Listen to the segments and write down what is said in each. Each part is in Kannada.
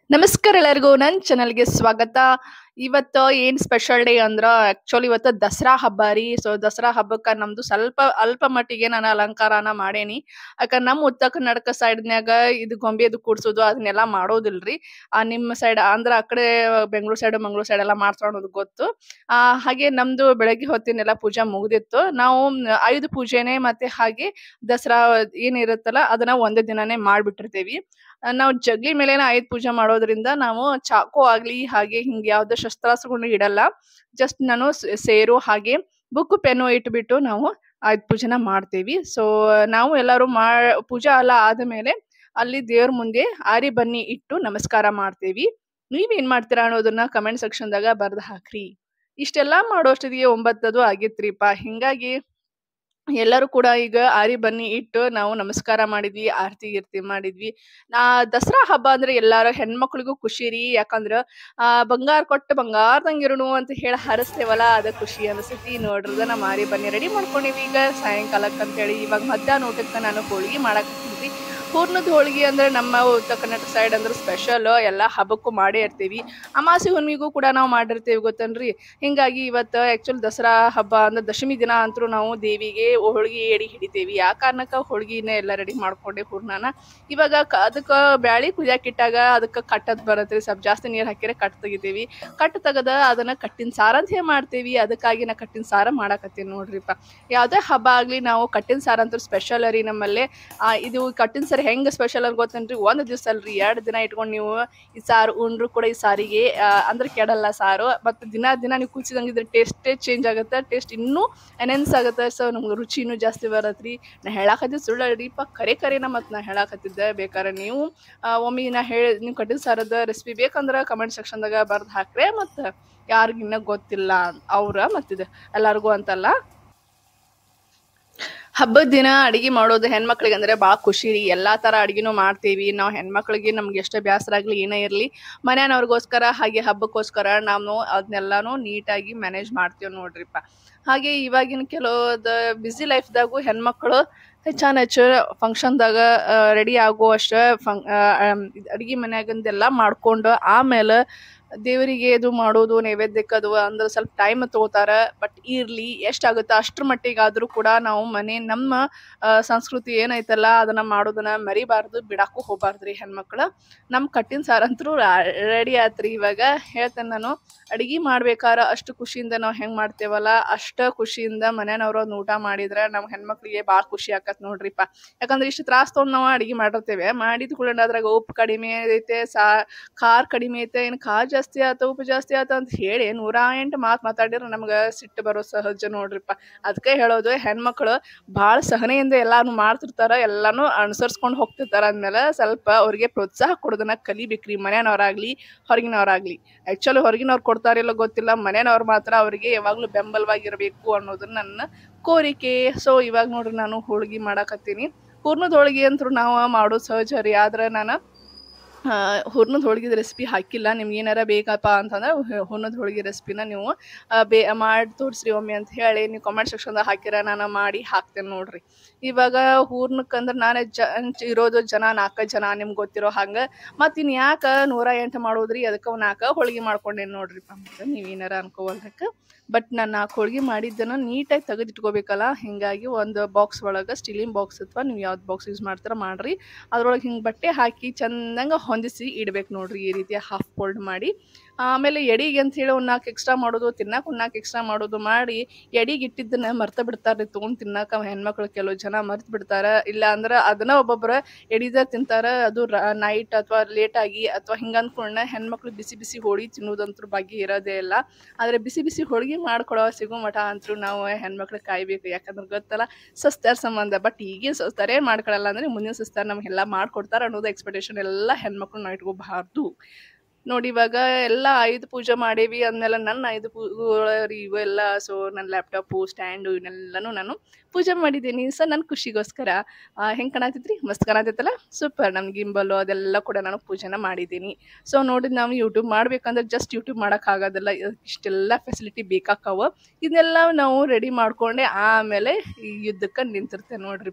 ನಮಸ್ಕಾರ ಎಲ್ಲರಿಗೂ ನನ್ನ ಚಾನಲ್‌ಗೆ ಸ್ವಾಗತ. ಇವತ್ತು ಏನ್ ಸ್ಪೆಷಲ್ ಡೇ ಅಂದ್ರ ಆಕ್ಚುಲಿ ಇವತ್ತು ದಸರಾ ಹಬ್ಬ ರೀ. ಸೊ ದಸರಾ ಹಬ್ಬಕ್ಕ ನಮ್ದು ಸ್ವಲ್ಪ ಅಲ್ಪ ಮಟ್ಟಿಗೆ ನಾನು ಅಲಂಕಾರನ ಮಾಡೇನಿ. ಯಾಕಂದ್ರ ನಮ್ಮ ಉತ್ತರ ಕರ್ನಾಟಕ ಸೈಡ್‌ನ್ಯಾಗ ಇದು ಗೊಂಬೆದು ಕೂಡ್ಸೋದು ಅದನ್ನೆಲ್ಲ ಮಾಡೋದಿಲ್ರಿ. ಆ ನಿಮ್ಮ ಸೈಡ್ ಆಂಧ್ರ ಆ ಕಡೆ ಬೆಂಗಳೂರು ಸೈಡ್, ಮಂಗಳೂರು ಸೈಡ್ ಎಲ್ಲ ಮಾಡ್ತಾರ ಅನ್ನೋದು ಗೊತ್ತು. ಆ ಹಾಗೆ ನಮ್ದು ಬೆಳಗ್ಗೆ ಹೊತ್ತಿನೆಲ್ಲ ಪೂಜಾ ಮುಗ್ದಿತ್ತು. ನಾವು ಆಯುಧ ಪೂಜೆನೆ ಮತ್ತೆ ಹಾಗೆ ದಸರಾ ಏನಿರುತ್ತಲ್ಲ ಅದನ್ನ ಒಂದೇ ದಿನಾನೇ ಮಾಡ್ಬಿಟ್ಟಿರ್ತೀವಿ. ಆ ನಾವು ಜಗಲಿ ಮೇಲೆನೆ ಆಯುಧ ಪೂಜೆ ಮಾಡೋದ್ರಿಂದ ನಾವು ಚಾಕು ಆಗ್ಲಿ ಹಾಗೆ ಹಿಂಗ್ ಯಾವ್ದೇ ಶಸ್ತ್ರಾಸ್ತ್ರಗಳನ್ನ ಇಡಲ್ಲ. ಜಸ್ಟ್ ನಾನು ಸ್ ಸೇರು ಹಾಗೆ ಬುಕ್ಕು, ಪೆನ್ನು ಇಟ್ಬಿಟ್ಟು ನಾವು ಆಯುಧ ಪೂಜೆನ ಮಾಡ್ತೇವಿ. ಸೊ ನಾವು ಎಲ್ಲರೂ ಮಾ ಪೂಜಾ ಎಲ್ಲ ಆದಮೇಲೆ ಅಲ್ಲಿ ದೇವ್ರ ಮುಂದೆ ಆರಿ ಬನ್ನಿ ಇಟ್ಟು ನಮಸ್ಕಾರ ಮಾಡ್ತೇವಿ. ನೀವೇನ್ ಮಾಡ್ತೀರಾ ಅನ್ನೋದನ್ನ ಕಮೆಂಟ್ ಸೆಕ್ಷನ್‌ದಾಗ ಬರ್ದ್ ಹಾಕ್ರಿ. ಇಷ್ಟೆಲ್ಲಾ ಮಾಡೋಷ್ಟೊತ್ತಿಗೆ 9 ಅದು ಆಗಿತ್ರಿಪ್ಪ. ಹಿಂಗಾಗಿ ಎಲ್ಲರೂ ಕೂಡ ಈಗ ಆರಿ ಬನ್ನಿ ಇಟ್ಟು ನಾವು ನಮಸ್ಕಾರ ಮಾಡಿದ್ವಿ, ಆರತಿ ಗೀರ್ತಿ ಮಾಡಿದ್ವಿ. ನಾ ದಸರಾ ಹಬ್ಬ ಅಂದ್ರೆ ಎಲ್ಲಾರ ಹೆಣ್ಮಕ್ಳಿಗೂ ಖುಷಿ ರೀ. ಯಾಕಂದ್ರ ಆ ಬಂಗಾರ ಕೊಟ್ಟು ಬಂಗಾರದಂಗಿರುನು ಅಂತ ಹೇಳಿ ಹರಸ್ತೇವಲ್ಲ ಅದ ಖುಷಿ ಅನ್ಸ್ತೈತಿ. ನೋಡ್ರದ ನಮ್ಮ ಆರಿ ಬನ್ನಿ ರೆಡಿ ಮಾಡ್ಕೊಂಡೀವಿ ಈಗ ಸಾಯಂಕಾಲಕ್ಕ ಅಂತ ಹೇಳಿ. ಇವಾಗ ಮಧ್ಯಾಹ್ನ ಊಟಕ್ಕ ನಾನು ಹೋಳಿಗೆ ಮಾಡಾಕತ್ತೀನ್ರಿ. ಹೂರ್ಣದ ಹೋಳಿಗೆ ಅಂದ್ರೆ ನಮ್ಮ ಉತ್ತರ ಕರ್ನಾಟಕ ಸೈಡ್ ಅಂದ್ರೆ ಸ್ಪೆಷಲ್ ಎಲ್ಲಾ ಹಬ್ಬಕ್ಕೂ ಮಾಡೇ ಇರ್ತೀವಿ. ಅಮಾವಾಸ್ಯೆ ಹುಣ್ಣಿಮೆಗೂ ಕೂಡ ನಾವು ಮಾಡಿರ್ತೀವಿ ಗೊತ್ತೇನ್ರಿ. ಹಿಂಗಾಗಿ ಇವತ್ತು ಆಕ್ಚುಲಿ ದಸರಾ ಹಬ್ಬ ಅಂದ್ರೆ ದಶಮಿ ದಿನ ಅಂತೂ ನಾವು ದೇವಿಗೆ ಹೋಳಿಗೆ ಎಡಿ ಹಿಡಿತೇವಿ. ಆ ಕಾರಣಕ್ಕ ಹೋಳಿಗೆನ ಎಲ್ಲ ರೆಡಿ ಮಾಡ್ಕೊಂಡೆ ಹೂರ್ಣನ. ಇವಾಗ ಕ ಅದಕ್ಕ ಬ್ಯಾಳಿ ಕುದಿಯಾಕ ಇಟ್ಟಾಗ ಅದಕ್ಕ ಕಟ್ಟದ್ ಬರತ್ರಿ. ಸ್ವಲ್ಪ ಜಾಸ್ತಿ ನೀರ್ ಹಾಕಿದ್ರೆ ಕಟ್ ತೆಗಿತೇವಿ. ಕಟ್ ತೆಗದ ಅದನ್ನ ಕಟ್ಟಿನ ಸಾರ ಅಂತ ಹೇಳಿ ಮಾಡ್ತೇವಿ. ಅದಕ್ಕಾಗಿ ನಾ ಕಟ್ಟಿನ ಸಾರ ಮಾಡಾಕತ್ತೀನಿ ನೋಡ್ರಿಪ್ಪ. ಯಾವ್ದೇ ಹಬ್ಬ ಆಗ್ಲಿ ನಾವು ಕಟ್ಟಿನ ಸಾರ ಅಂತೂ ಸ್ಪೆಷಲ್ ರೀ ನಮ್ಮಲ್ಲಿ. ಆ ಇದು ಕಟ್ಟಿನ ಸಾರ್ ಹೆಂಗ್ ಸ್ಪೆಷಲ್ ಅಂತ ಗೊತ್ತೇನ್ರಿ? ಒಂದ್ ದಿವ್ಸ ಅಲ್ರಿ 2 ದಿನ ಇಟ್ಕೊಂಡ್ ನೀವು ಈ ಸಾರು ಉಂಡ್ರು ಕೂಡ ಈ ಸಾರಿಗೆ ಆ ಅಂದ್ರೆ ಕೆಡಲ್ಲ ಸಾರು. ಮತ್ತೆ ದಿನಾ ದಿನ ನೀವು ಕುದಿಸಿದಂಗಿದ್ರೆ ಟೇಸ್ಟೇ ಚೇಂಜ್ ಆಗತ್ತ. ಟೇಸ್ಟ್ ಇನ್ನೂ ಎನ್ಹಾನ್ಸ್ ಆಗತ್ತ. ಸೊ ನಮ್ಗ್ ರುಚಿನೂ ಜಾಸ್ತಿ ಬರತ್ರಿ. ನಾ ಹೇಳಾಕತ್ತಿದ್ ಸುಳ್ಳಲ್ರಿಪ್ಪ ಖರೆ ಖರೇನ ಮತ್ ನಾ ಹೇಳಾಕತ್ತಿದ್ದೆ. ಬೇಕಾರೆ ನೀವು ಆ ಒಮ್ಮೆ ನಾ ಹೇಳಿ ನೀವು ಕಟ್ಟಿನ ಸಾರದ ರೆಸಿಪಿ ಬೇಕಂದ್ರ ಕಮೆಂಟ್ ಸೆಕ್ಷನ್‌ದಾಗ ಬರ್ದ್ ಹಾಕ್ರಿ. ಮತ್ತ ಯಾರಿಗ್ ಇನ್ನ ಗೊತ್ತಿಲ್ಲ ಅವ್ರ ಮತ್ತಿದ ಎಲ್ಲಾರ್ಗೂ ಅಂತಲ್ಲ. ಹಬ್ಬದ ದಿನ ಅಡಿಗೆ ಮಾಡೋದು ಹೆಣ್ಮಕ್ಳಿಗಂದ್ರೆ ಬಾಳ ಖುಷಿ ರೀ. ಎಲ್ಲಾ ತರ ಅಡ್ಗಿನೂ ಮಾಡ್ತೇವಿ. ನಾವ್ ಹೆಣ್ಮಕ್ಳಿಗೆ ನಮ್ಗ್ ಎಷ್ಟೇ ಬ್ಯಾಸರ ಆಗ್ಲಿ ಏನೇ ಇರ್ಲಿ ಮನ್ಯಾನವ್ರಿಗೋಸ್ಕರ ಹಾಗೆ ಹಬ್ಬಕ್ಕೋಸ್ಕರ ನಾವು ಅದ್ನೆಲ್ಲಾನು ನೀಟಾಗಿ ಮ್ಯಾನೇಜ್ ಮಾಡ್ತೇವ್ ನೋಡ್ರಿಪ್ಪ. ಹಾಗೆ ಇವಾಗಿನ ಕೆಲವೊಂದ್ ಬಿಸಿ ಲೈಫ್‌ದಾಗೂ ಹೆಣ್ಮಕ್ಳು ಹೆಚ್ಚಾನ್ ಹೆಚ್ಚು ಫಂಕ್ಷನ್‌ದಾಗ ಆ ರೆಡಿ ಆಗುವಷ್ಟ ಫಂ ಆ ಅಡ್ಗಿ ಮನ್ಯಾಗಿಂದೆಲ್ಲಾ ಮಾಡ್ಕೊಂಡು ಆಮೇಲೆ ದೇವರಿಗೆ ಇದು ಮಾಡೋದು ನೈವೇದ್ಯಕ್ಕೆ ಅದು ಅಂದ್ರೆ ಸ್ವಲ್ಪ ಟೈಮ್ ತಗೋತಾರ. ಬಟ್ ಇರ್ಲಿ ಎಷ್ಟಾಗುತ್ತೋ ಅಷ್ಟ್ರ ಮಟ್ಟಿಗಾದ್ರೂ ಕೂಡ ನಾವು ಮನೆ ನಮ್ಮ ಆ ಸಂಸ್ಕೃತಿ ಏನೈತಲ್ಲ ಅದನ್ನ ಮಾಡೋದನ್ನ ಮರಿಬಾರ್ದು, ಬಿಡಾಕು ಹೋಗ್ಬಾರ್ದ್ರಿ ಹೆಣ್ಮಕ್ಳು. ನಮ್ ಕಟ್ಟಿನ ಸಾರ್ ಅಂತೂ ರೆಡಿ ಆತ್ರಿ ಇವಾಗ. ಹೇಳ್ತೇನೆ ನಾನು ಅಡ್ಗಿ ಮಾಡ್ಬೇಕಾರ ಅಷ್ಟು ಖುಷಿಯಿಂದ ನಾವ್ ಹೆಂಗ್ ಮಾಡ್ತೇವಲ್ಲ ಅಷ್ಟ ಖುಷಿಯಿಂದ ಮನ್ಯಾನವ್ರು ಅದ್ನ ಊಟ ಮಾಡಿದ್ರ ನಮ್ ಹೆಣ್ಮಕ್ಳಿಗೆ ಬಾಳ ಖುಷಿ ಆಕತ್ ನೋಡ್ರಿಪ್ಪ. ಯಾಕಂದ್ರೆ ಇಷ್ಟು ತ್ರಾಸ್ ತಗೊಂಡ್ ನಾವು ಅಡ್ಗಿ ಮಾಡಿರ್ತೇವೆ. ಮಾಡಿದ್ ಕೂಡಲೇ ಅದ್ರಾಗ ಉಪ್ಪು ಕಡಿಮೆ ಐತೆ, ಸಾ ಖಾರ ಕಡಿಮೆ ಐತೆ, ಏನ್ ಖಾರ ಜಾಸ್ತಿ ಆತ, ಉಪ್ಪು ಜಾಸ್ತಿ ಆತ ಅಂತ ಹೇಳಿ 108 ಮಾತ್ ಮಾತಾಡಿದ್ರ ನಮ್ಗ ಸಿಟ್ಟು ಬರೋದ್ ಸಹಜ ನೋಡ್ರಿಪ್ಪ. ಅದ್ಕ ಹೇಳೋದು ಹೆಣ್ಮಕ್ಳು ಬಾಳ ಸಹನೆಯಿಂದ ಎಲ್ಲಾನು ಮಾಡ್ತಿರ್ತಾರ. ಎಲ್ಲಾನು ಅನುಸರಿಸ್ಕೊಂಡ್ ಹೋಗ್ತಿರ್ತಾರ ಅಂದ್ಮೇಲೆ ಸ್ವಲ್ಪ ಅವ್ರಿಗೆ ಪ್ರೋತ್ಸಾಹ ಕೊಡೋದನ್ನ ಕಲಿಬೇಕ್ರಿ ಮನ್ಯಾನವ್ರಾಗ್ಲಿ, ಹೊರಗಿನವ್ರಾಗ್ಲಿ. ಆಕ್ಚುಲಿ ಹೊರಗಿನವ್ರು ಕೊಡ್ತಾರೋ ಇಲ್ಲೋ ಗೊತ್ತಿಲ್ಲ. ಮನ್ಯಾನವ್ರು ಮಾತ್ರ ಅವ್ರಿಗೆ ಯಾವಾಗ್ಲೂ ಬೆಂಬಲವಾಗಿರ್ಬೇಕು ಅನ್ನೋದು ನನ್ನ ಕೋರಿಕೆ. ಸೊ ಇವಾಗ ನೋಡ್ರಿ ನಾನು ಹೋಳಿಗೆ ಮಾಡಾಕತ್ತೀನಿ. ಹೂರ್ಣದ ಹೋಳಿಗೆ ಅಂತೂ ನಾವು ಮಾಡೋದು ಸಹಜ ರೀ. ಆದ್ರ ನಾನ ಆ ಹೂರ್ಣದ ಹೋಳಿಗೆದ್ ರೆಸಿಪಿ ಹಾಕಿಲ್ಲ. ನಿಮ್ಗ್ ಏನಾರ ಬೇಕಪ್ಪಾ ಅಂತಂದ್ರ ಹೂರ್ಣದ ಹೋಳಿಗೆ ರೆಸಿಪಿನ ನೀವು ಆ ಬೇ ಮಾಡಿ ತೋರ್ಸ್ರಿ ಒಮ್ಮೆ ಅಂತ ಹೇಳಿ ನೀವು ಕಮೆಂಟ್ ಸೆಕ್ಷನ್‌ದಾಗ ಹಾಕಿರ ನಾನು ಮಾಡಿ ಹಾಕ್ತೇನೆ ನೋಡ್ರಿ. ಇವಾಗ ಹೂರ್ಣಕ್ಕಂದ್ರ ನಾನು ಜ ಇರೋದು ಜನ 4 ಜನ ನಿಮ್ಗ್ ಗೊತ್ತಿರೋ ಹಂಗ. ಮತ್ ಇನ್ ಯಾಕ 108 ಮಾಡೋದ್ರಿ ಅದಕ್ಕ 4 ಹೋಳಿಗೆ ಮಾಡ್ಕೊಂಡೇನಿ ನೋಡ್ರಿಪ್ಪ. ಮತ್ತೆ ನೀವೇನಾರ ಅನ್ಕೋವಲ್ರಕ್ಕ. ಬಟ್ ನಾನ್ 4 ಹೋಳಿಗೆ ಮಾಡಿದ್ದನ್ನ ನೀಟಾಗಿ ತೆಗದ್ ಇಟ್ಕೋಬೇಕಲ್ಲ. ಹಿಂಗಾಗಿ ಒಂದ್ ಬಾಕ್ಸ್ ಒಳಗ ಸ್ಟೀಲಿನ್ ಬಾಕ್ಸ್ ಅಥವಾ ನೀವ್ ಯಾವ್ದ್ ಬಾಕ್ಸ್ ಯೂಸ್ ಮಾಡ್ತೀರ ಮಾಡ್ರಿ. ಅದ್ರೊಳಗ್ ಹಿಂಗ್ ಬಟ್ಟೆ ಹಾಕಿ ಚಂದಂಗ ಹೊಂದಿಸಿ ಇಡ್ಬೇಕ್ ನೋಡ್ರಿ. ಈ ರೀತಿ ಹಾಫ್ ಫೋಲ್ಡ್ ಮಾಡಿ. ಆಮೇಲೆ ಎಡಿಗೆ ಅಂತ ಹೇಳಿ ಒಂದ್ 4 ಎಕ್ಸ್ಟ್ರಾ ಮಾಡೋದು, ತಿನ್ನಾಕ ಒಂದ್ 4 ಎಕ್ಸ್ಟ್ರಾ ಮಾಡೋದು ಮಾಡಿ ಎಡಿಗ್ ಇಟ್ಟಿದ್ದನ್ನ ಮರ್ತ ಬಿಡ್ತಾರ್ರಿ ತಗೊಂಡ್ ತಿನ್ನಾಕ ಹೆಣ್ಮಕ್ಳು ಕೆಲವ್ ಜನ ಮರ್ತ್ ಬಿಡ್ತಾರ. ಇಲ್ಲ ಅಂದ್ರ ಅದನ್ನ ಒಬ್ಬೊಬ್ರ ಎಡಿದ ತಿಂತಾರ. ಅದು ರ ನೈಟ್ ಅಥವಾ ಲೇಟ್ ಆಗಿ ಅಥವಾ ಹಿಂಗ್ ಅಂದ್ಕೂಡ್ಲೆ ಹೆಣ್ಮಕ್ಳು ಬಿಸಿ ಬಿಸಿ ಹೋಳಿಗೆ ತಿನ್ನೋದಂತೂ ಭಾಗ್ಯ ಇರೋದೇ ಇಲ್ಲ. ಆದ್ರೆ ಬಿಸಿ ಬಿಸಿ ಹೋಳಿಗೆ ಮಾಡ್ಕೊಡೋ ಸಿಗೋ ಮಟ ಅಂತ್ರು ನಾವು ಹೆಣ್ಮಕ್ಳು ಕಾಯ್ಬೇಕು. ಯಾಕಂದ್ರ ಗೊತ್ತಲ್ಲ ಸಸ್ತ್ಯಾರ ಸಂಬಂಧ. ಬಟ್ ಈಗಿನ್ ಸಸ್ತಾರ ಏನ್ ಮಾಡ್ಕೊಳಲ್ಲ ಅಂದ್ರೆ ಮುಂದಿನ ಸಸ್ತಾರ ನಮ್ಗೆಲ್ಲಾ ಮಾಡ್ಕೊಡ್ತಾರ ಅನ್ನೋದು ಎಕ್ಸ್ಪೆಕ್ಟೇಷನ್ ಎಲ್ಲಾ ಹೆಣ್ಮಕ್ಳು ನಾವ್ ಇಟ್ಕೋಬಾರ್ದು. ನೋಡಿ ಇವಾಗ ಎಲ್ಲಾ ಆಯುಧ ಪೂಜೆ ಮಾಡೇವಿ ಅಂದ್ಮೇಲೆ ನನ್ನ ಆಯುಧ ಪೂಜೆ ಇವೆಲ್ಲ ಸೊ ನನ್ ಲ್ಯಾಪ್‌ಟಾಪು, ಸ್ಟ್ಯಾಂಡು ಇವನ್ನೆಲ್ಲಾನು ನಾನು ಪೂಜೆ ಮಾಡಿದ್ದೀನಿ. ಸೊ ನನ್ ಖುಷಿಗೋಸ್ಕರ ಆ ಹೆಂಗ್ ಕಾಣತೈತ್ರಿ? ಮಸ್ತ್ ಕಾಣತೈತಲ್ಲ? ಸೂಪರ್ ನಮ್ ಗಿಂಬಲ್ಲು ಅದೆಲ್ಲ ಕೂಡ ನಾನು ಪೂಜೆನ ಮಾಡಿದ್ದೀನಿ. ಸೊ ನೋಡಿ ನಾವು ಯೂಟ್ಯೂಬ್ ಮಾಡ್ಬೇಕಂದ್ರೆ ಜಸ್ಟ್ ಯೂಟ್ಯೂಬ್ ಮಾಡಕ್ ಆಗೋದಿಲ್ಲ. ಇಷ್ಟೆಲ್ಲಾ ಫೆಸಿಲಿಟಿ ಬೇಕಾಕಾವ. ಇದನ್ನೆಲ್ಲ ನಾವು ರೆಡಿ ಮಾಡ್ಕೊಂಡೆ ಆಮೇಲೆ ಈ ಯುದ್ಧಕ್ಕ ನಿಂತಿರ್ತೇವೆ ನೋಡ್ರಿಪ್ಪ.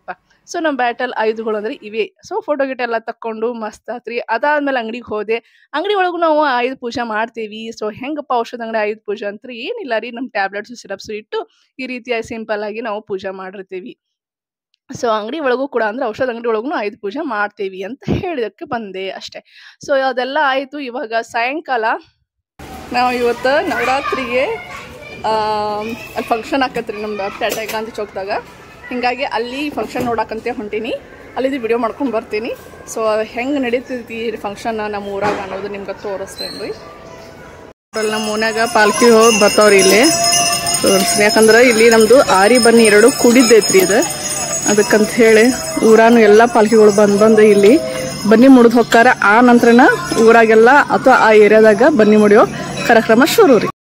ಸೊ ನಮ್ಮ ಬ್ಯಾಟಲ್ ಆಯುಧಗಳು ಅಂದ್ರೆ ಇವೆ ಸೊ ಫೋಟೋ ಗಿಟ ಎಲ್ಲ ತಕ್ಕೊಂಡು ಮಸ್ತ್ ಆತ್ರಿ ಅದಾದ್ಮೇಲೆ ಅಂಗಡಿಗೆ ಹೋದೆ ಅಂಗಡಿ ಒಳಗೂ ನಾವು ಆಯುಧ ಪೂಜೆ ಮಾಡ್ತೀವಿ ಸೊ ಹೆಂಗಪ್ಪ ಔಷಧ ಅಂಗಡಿ ಆಯುಧ ಪೂಜೆ ಅಂತ ಏನಿಲ್ಲ ರೀ ನಮ್ಮ ಟ್ಯಾಬ್ಲೆಟ್ಸ್ ಸಿರಪ್ಸ್ ಇಟ್ಟು ಈ ರೀತಿಯಾಗಿ ಸಿಂಪಲ್ ಆಗಿ ನಾವು ಪೂಜೆ ಮಾಡಿರ್ತೀವಿ ಸೊ ಅಂಗಡಿ ಒಳಗೂ ಕೂಡ ಅಂದ್ರೆ ಔಷಧ ಅಂಗಡಿ ಒಳಗೂ ಆಯುಧ ಪೂಜೆ ಮಾಡ್ತೀವಿ ಅಂತ ಹೇಳೋದಕ್ಕೆ ಬಂದೆ ಅಷ್ಟೇ ಸೊ ಅದೆಲ್ಲ ಆಯಿತು ಇವಾಗ ಸಾಯಂಕಾಲ ನಾವು ಇವತ್ತು ನವರಾತ್ರಿಗೆ ಅಲ್ಲಿ ಫಂಕ್ಷನ್ ಆಕತ್ರಿ ನಮ್ಮ ಟಾಟಾ ಗಾಂಧಿ ಚೌಕ್ದಾಗ ಹಿಂಗಾಗಿ ಅಲ್ಲಿ ಫಂಕ್ಷನ್ ನೋಡಕ್ಕಂತೆ ಹೊಂಟೀನಿ ಅಲ್ಲಿದ್ದು ವಿಡಿಯೋ ಮಾಡ್ಕೊಂಡು ಬರ್ತೀನಿ ಸೊ ಹೆಂಗೆ ನಡೀತೈತಿ ಫಂಕ್ಷನ್ ನಮ್ಮ ಊರಾಗ ಅನ್ನೋದು ನಿಮ್ಗೆ ತೋರಿಸ್ತೇನೆ ರೀ ಅಲ್ಲಿ ನಮ್ಮ ಓನ್ಯಾಗ ಪಾಲ್ಕಿ ಹೋಗಿ ಬರ್ತಾವ್ರಿ ಇಲ್ಲಿ ತೋರಿಸ್ರಿ ಯಾಕಂದ್ರೆ ಇಲ್ಲಿ ನಮ್ದು ಆರಿ ಬನ್ನಿ ಎರಡು ಕುಡಿದೈತ್ರಿ ಇದು ಅದಕ್ಕಂತ ಹೇಳಿ ಊರಾನು ಎಲ್ಲ ಪಾಲ್ಕಿಗಳು ಬಂದ್ ಬಂದು ಇಲ್ಲಿ ಬನ್ನಿ ಮುಡಿದು ಹೋಗ್ತಾರ ಆ ನಂತರನ ಊರಾಗೆಲ್ಲ ಅಥವಾ ಆ ಏರಿಯಾದಾಗ ಬನ್ನಿ ಮುಡಿಯೋ ಕಾರ್ಯಕ್ರಮ ಶುರು ರೀ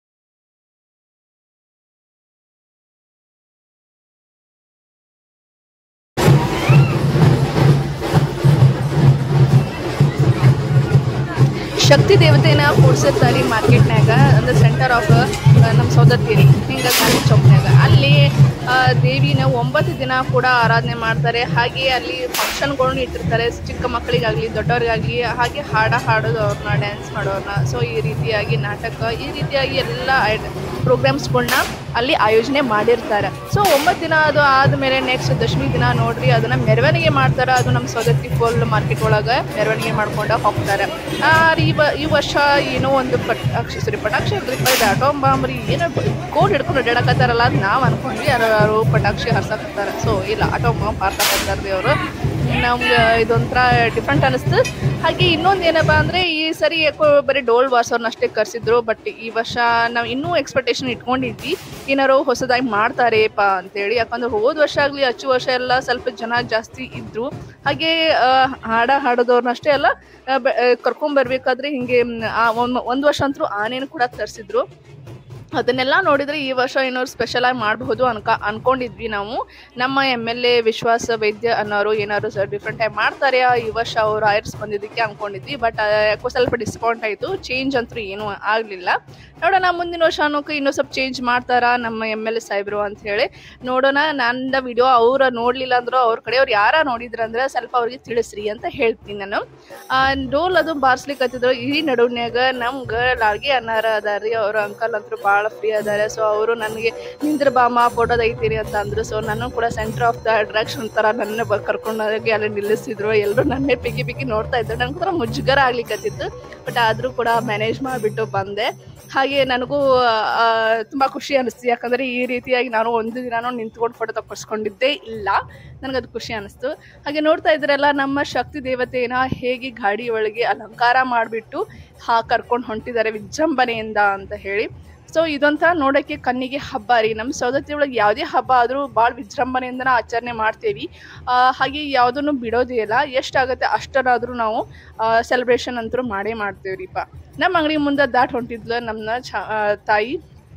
ಶಕ್ತಿ ದೇವತೆನ ಕೂಡ್ಸಿರ್ತಾರೆ ಮಾರ್ಕೆಟ್ನಾಗ ಅಂದ್ರೆ ಸೆಂಟರ್ ಆಫ್ ನಮ್ಮ ಸೌದತ್ತಿರಿ ಹಿಂಗ ಗಾಂಧಿ ಚೌಕ್ನಾಗ ಅಲ್ಲಿ ಆ, ದೇವಿನ ಒಂಬತ್ತು ದಿನ ಕೂಡ ಆರಾಧನೆ ಮಾಡ್ತಾರೆ ಹಾಗೆ ಅಲ್ಲಿ ಫಂಕ್ಷನ್ಗಳನ್ನ ಇಟ್ಟಿರ್ತಾರೆ ಚಿಕ್ಕ ಮಕ್ಕಳಿಗಾಗ್ಲಿ ದೊಡ್ಡವ್ರಿಗಾಗ್ಲಿ ಹಾಗೆ ಹಾಡ ಹಾಡೋದವ್ರನ್ನ ಡ್ಯಾನ್ಸ್ ಮಾಡೋರ್ನ ಸೊ ಈ ರೀತಿಯಾಗಿ ನಾಟಕ ಈ ರೀತಿಯಾಗಿ ಎಲ್ಲ ಪ್ರೋಗ್ರಾಮ್ಸ್ಗಳನ್ನ ಅಲ್ಲಿ ಆಯೋಜನೆ ಮಾಡಿರ್ತಾರೆ ಸೊ ಒಂಬತ್ತು ದಿನ ಅದು ಆದಮೇಲೆ ನೆಕ್ಸ್ಟ್ ದಶಮಿ ದಿನ ನೋಡ್ರಿ ಅದನ್ನ ಮೆರವಣಿಗೆ ಮಾಡ್ತಾರೆ ಅದು ನಮ್ಮ ಸೌದತ್ತಿ ಫುಲ್ ಮಾರ್ಕೆಟ್ ಒಳಗೆ ಮೆರವಣಿಗೆ ಮಾಡ್ಕೊಂಡು ಹೋಗ್ತಾರೆ ಆ, ಈ ಬ ಈ ವರ್ಷ ಏನೋ ಒಂದು ಪಟಾಕ್ಷಿ ಸರಿ ಪಟಾಕ್ಷಿ ಇರ್ಲಿಪ್ಪ ಇದು ಅಟೋಮ್ ಬಾಂಬ್ ರೀ ಏನೋ ಕೋಡ್ ಹಿಡ್ಕೊಂಡು ಅಡ್ಡಾಡಕತ್ತಾರಲ್ಲ ಅಂತ ನಾವು ಅನ್ಕೊಂಡ್ವಿ ಯಾರು ಪಟಾಕ್ಷಿ ಹರ್ಸಕತ್ತಾರ ಸೊ ಇಲ್ಲ ಅಟೋಮ್ ಬಾಂಬ್ ಹಾರ್ಸಕತ್ತಾರ್ರಿ ಅವರು ನಮ್ಗೆ ಇದೊಂಥರ ಡಿಫ್ರೆಂಟ್ ಅನಿಸ್ತು ಹಾಗೆ ಇನ್ನೊಂದು ಏನಪ್ಪ ಅಂದರೆ ಈ ಸರಿ ಯಾಕೋ ಬರೀ ಡೋಲ್ ವಾರ್ಸೋರ್ನ ಅಷ್ಟೇ ಕರೆಸಿದ್ರು ಬಟ್ ಈ ವರ್ಷ ನಾವು ಇನ್ನೂ ಎಕ್ಸ್ಪೆಕ್ಟೇಷನ್ ಇಟ್ಕೊಂಡಿದ್ವಿ ಏನಾರು ಹೊಸದಾಗಿ ಮಾಡ್ತಾರೇಪ ಅಂತೇಳಿ ಯಾಕಂದ್ರೆ ಹೋದ ವರ್ಷ ಆಗಲಿ ಹಚ್ಚು ವರ್ಷ ಎಲ್ಲ ಸ್ವಲ್ಪ ಜನ ಜಾಸ್ತಿ ಇದ್ರು ಹಾಗೆ ಆ, ಹಾಡ ಹಾಡೋದವ್ರನ್ನಷ್ಟೇ ಅಲ್ಲ ಆ, ಬ- ಆ, ಕರ್ಕೊಂಬರ್ಬೇಕಾದ್ರೆ ಹಿಂಗೆ ಒಂದು ಒಂದು ವರ್ಷ ಅಂತೂ ಆನೆನೂ ಕೂಡ ತರಿಸಿದ್ರು ಅದನ್ನೆಲ್ಲ ನೋಡಿದ್ರೆ ಈ ವರ್ಷ ಏನಾದ್ರು ಸ್ಪೆಷಲ್ ಆಗಿ ಮಾಡಬಹುದು ಅನ್ಕ ಅನ್ಕೊಂಡಿದ್ವಿ ನಾವು ನಮ್ಮ ಎಮ್ ಎಲ್ ಎ ವಿಶ್ವಾಸ ವೈದ್ಯ ಅನ್ನೋರು ಏನಾದ್ರು ಡಿಫ್ರೆಂಟ್ ಆಗಿ ಮಾಡ್ತಾರೆ ಈ ವರ್ಷ ಅವ್ರು ಆಯರ್ಸ್ ಬಂದಿದ್ದಕ್ಕೆ ಅನ್ಕೊಂಡಿದ್ವಿ ಬಟ್ ಯಾಕೋ ಸ್ವಲ್ಪ ಡಿಸ್ಕೌಂಟ್ ಆಯಿತು ಚೇಂಜ್ ಅಂತೂ ಏನೂ ಆಗಲಿಲ್ಲ ನೋಡೋಣ ಮುಂದಿನ ವರ್ಷ ಅನ್ನೋಕೆ ಇನ್ನೂ ಸ್ವಲ್ಪ ಚೇಂಜ್ ಮಾಡ್ತಾರಾ ನಮ್ಮ ಎಮ್ ಎಲ್ ಎ ಸಾಹೇಬ್ರು ಅಂತ ಹೇಳಿ ನೋಡೋಣ ನನ್ನ ವಿಡಿಯೋ ಅವ್ರ ನೋಡಲಿಲ್ಲ ಅಂದ್ರು ಅವ್ರ ಕಡೆಯವ್ರು ಯಾರ ನೋಡಿದ್ರಂದ್ರೆ ಸ್ವಲ್ಪ ಅವ್ರಿಗೆ ತಿಳಿಸ್ರಿ ಅಂತ ಹೇಳ್ತೀನಿ ನಾನು ಆ, ಡೋಲ್ ಅದು ಬಾರ್ಸ್ಲಿಕ್ಕೆ ಹತ್ತಿದ್ರು ಈ ನಡುವಿನ್ಯಾಗ ನಮ್ಗೆ ಲಾಲ್ಗಿ ಅನ್ನಾರ ಅದಾರಿ ಅವ್ರ ಅಂಕಲ್ ಅಂತೂ ಭಾಳ ಫ್ರೀ ಅದಾರೆ ಸೊ ಅವರು ನನಗೆ ನಿಂದ್ರ ಬಾಮ ಫೋಟೋ ತೆಗಿತೀರಿ ಅಂತ ಅಂದ್ರು ಸೊ ನಾನು ಕೂಡ ಸೆಂಟರ್ ಆಫ್ ದ ಅಟ್ರಾಕ್ಷನ್ ಥರ ನನ್ನ ಬ ಕರ್ಕೊಂಡು ಹೋಗಿ ಅಲ್ಲಿ ನಿಲ್ಲಿಸಿದ್ರು ಎಲ್ಲರೂ ನನ್ನೇ ಪಿಕ್ಕಿ ಪಿಕ್ಕಿ ನೋಡ್ತಾ ಇದ್ರು ನಂಗೆ ಕೂಡ ಮುಜುಗರ ಆಗ್ಲಿಕ್ಕತ್ತಿತ್ತು ಬಟ್ ಆದರೂ ಕೂಡ ಮ್ಯಾನೇಜ್ ಮಾಡಿಬಿಟ್ಟು ಬಂದೆ ಹಾಗೆ ನನಗೂ ಆ, ತುಂಬ ಖುಷಿ ಅನಿಸ್ತು ಯಾಕಂದರೆ ಈ ರೀತಿಯಾಗಿ ನಾನು ಒಂದು ದಿನಾನು ನಿಂತ್ಕೊಂಡು ಫೋಟೋ ತಪ್ಪಿಸ್ಕೊಂಡಿದ್ದೇ ಇಲ್ಲ ನನಗದು ಖುಷಿ ಅನಿಸ್ತು ಹಾಗೆ ನೋಡ್ತಾ ಇದ್ರಲ್ಲ ನಮ್ಮ ಶಕ್ತಿ ದೇವತೆನ ಹೇಗೆ ಗಾಡಿ ಒಳಗೆ ಅಲಂಕಾರ ಮಾಡಿಬಿಟ್ಟು ಹಾ ಕರ್ಕೊಂಡು ಹೊಂಟಿದ್ದಾರೆ ವಿಜೃಂಭಣೆಯಿಂದ ಅಂತ ಹೇಳಿ ಸೊ ಇದೊಂಥರ ನೋಡೋಕ್ಕೆ ಕಣ್ಣಿಗೆ ಹಬ್ಬ ರೀ ನಮ್ಮ ಸೌದತ್ತಿ ಒಳಗೆ ಯಾವುದೇ ಹಬ್ಬ ಆದರೂ ಭಾಳ ವಿಜೃಂಭಣೆಯಿಂದ ಆಚರಣೆ ಮಾಡ್ತೇವೆ ಆ, ಹಾಗೆ ಯಾವುದನ್ನು ಬಿಡೋದೇ ಇಲ್ಲ ಎಷ್ಟಾಗುತ್ತೆ ಅಷ್ಟರಾದರೂ ನಾವು ಸೆಲೆಬ್ರೇಷನ್ ಅಂತೂ ಮಾಡೇ ಮಾಡ್ತೇವೆ ರೀಪ ನಮ್ಮ ಅಂಗಡಿ ಮುಂದೆ ದಾಟ್ ಹೊಂಟಿದ್ಲು ನಮ್ಮನ್ನ ಚಾ ಆ, ತಾಯಿ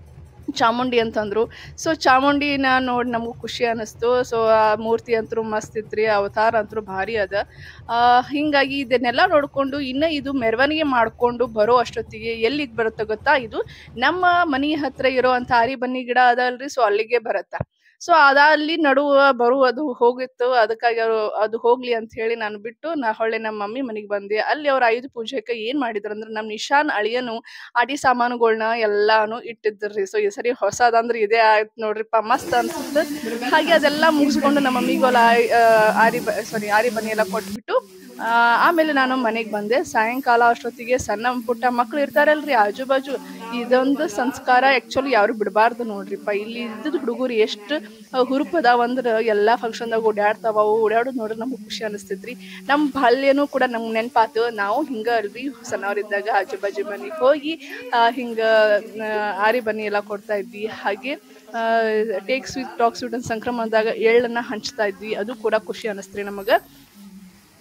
ಚಾಮುಂಡಿ ಅಂತಂದ್ರು ಸೊ ಚಾಮುಂಡಿನ ನೋಡಿ ನಮಗೂ ಖುಷಿ ಅನ್ನಿಸ್ತು ಸೊ ಆ ಮೂರ್ತಿ ಅಂತೂ ಮಸ್ತ್ ಇತ್ರಿ ಅವತಾರ ಅಂತೂ ಭಾರಿ ಅದ ಆ, ಹಿಂಗಾಗಿ ಇದನ್ನೆಲ್ಲ ನೋಡಿಕೊಂಡು ಇನ್ನು ಇದು ಮೆರವಣಿಗೆ ಮಾಡಿಕೊಂಡು ಬರೋ ಅಷ್ಟೊತ್ತಿಗೆ ಎಲ್ಲಿಗೆ ಬರುತ್ತೆ ಗೊತ್ತಾ ಇದು ನಮ್ಮ ಮನೆ ಹತ್ರ ಇರೋವಂಥ ಆರಿ ಬನ್ನಿ ಗಿಡ ಅದಲ್ರಿ ಸೊ ಅಲ್ಲಿಗೆ ಬರುತ್ತೆ ಸೊ ಅದಲ್ಲಿ ನಡುವ ಬರುವುದು ಹೋಗಿತ್ತು ಅದಕ್ಕಾಗಿ ಅವರು ಅದು ಹೋಗ್ಲಿ ಅಂತ ಹೇಳಿ ನಾನು ಬಿಟ್ಟು ನಾ ಹೊಳ್ಳೆ ನಮ್ಮ ಮಮ್ಮಿ ಮನೆಗೆ ಬಂದೆ ಅಲ್ಲಿ ಅವ್ರ ಆಯುಧ ಪೂಜೆಗೆ ಏನ್ ಮಾಡಿದ್ರು ಅಂದ್ರೆ ನಮ್ಮ ನಿಶಾನ್ ಅಳಿಯನು ಆಟಿ ಸಾಮಾನುಗಳ್ನ ಎಲ್ಲಾನು ಇಟ್ಟಿದ್ರಿ ಸೊ ಈ ಸರಿ ಹೊಸದಂದ್ರೆ ಇದೇ ಆಯ್ತು ನೋಡ್ರಿಪ್ಪ ಮಸ್ತ್ ಅನ್ಸುತ್ತೆ ಹಾಗೆ ಅದೆಲ್ಲ ಮುಗಿಸ್ಕೊಂಡು ನಮ್ಮ ಮಮ್ಮಿಗೋಲ ಆರಿ ಸಾರಿ ಆರಿ ಬನ್ನಿ ಎಲ್ಲ ಕೊಟ್ಬಿಟ್ಟು ಆ, ಆಮೇಲೆ ನಾನು ಮನೆಗೆ ಬಂದೆ ಸಾಯಂಕಾಲ ಅಷ್ಟೊತ್ತಿಗೆ ಸಣ್ಣ ಪುಟ್ಟ ಮಕ್ಳು ಇರ್ತಾರಲ್ರಿ ಆಜು ಬಾಜು ಇದೊಂದು ಸಂಸ್ಕಾರ ಆ್ಯಕ್ಚುಲಿ ಯಾರು ಬಿಡಬಾರ್ದು ನೋಡ್ರಿಪ್ಪ ಇಲ್ಲಿ ಇದ್ದದ ಹುಡುಗರು ಎಷ್ಟು ಹುರುಪದಾವ ಅಂದ್ರೆ ಎಲ್ಲ ಫಂಕ್ಷನ್ದಾಗ ಓಡಾಡ್ತಾವ ಅವು ಓಡಾಡೋದು ನೋಡ್ರಿ ನಮ್ಗೆ ಖುಷಿ ಅನಿಸ್ತೈತ್ರಿ ನಮ್ಮ ಬಾಲ್ಯನೂ ಕೂಡ ನಮ್ಗೆ ನೆನಪಾತು ನಾವು ಹಿಂಗೆ ಅಲ್ರಿ ಸಣ್ಣವರಿದ್ದಾಗ ಆಜು ಬಾಜು ಮನೆಗೆ ಹೋಗಿ ಆ, ಹಿಂಗ ಆ, ಆರಿ ಬನ್ನಿ ಎಲ್ಲ ಕೊಡ್ತಾ ಇದ್ವಿ ಹಾಗೆ ಟೇಕ್ ಸ್ವೀಟ್ ಟಾಕ್ ಸ್ವೀಟ್ ಅಂತ ಸಂಕ್ರಮಣದಾಗ ಎಳ್ಳನ್ನ ಹಂಚ್ತಾ ಇದ್ವಿ ಅದು ಕೂಡ ಖುಷಿ ಅನಿಸ್ತ್ರಿ ನಮಗೆ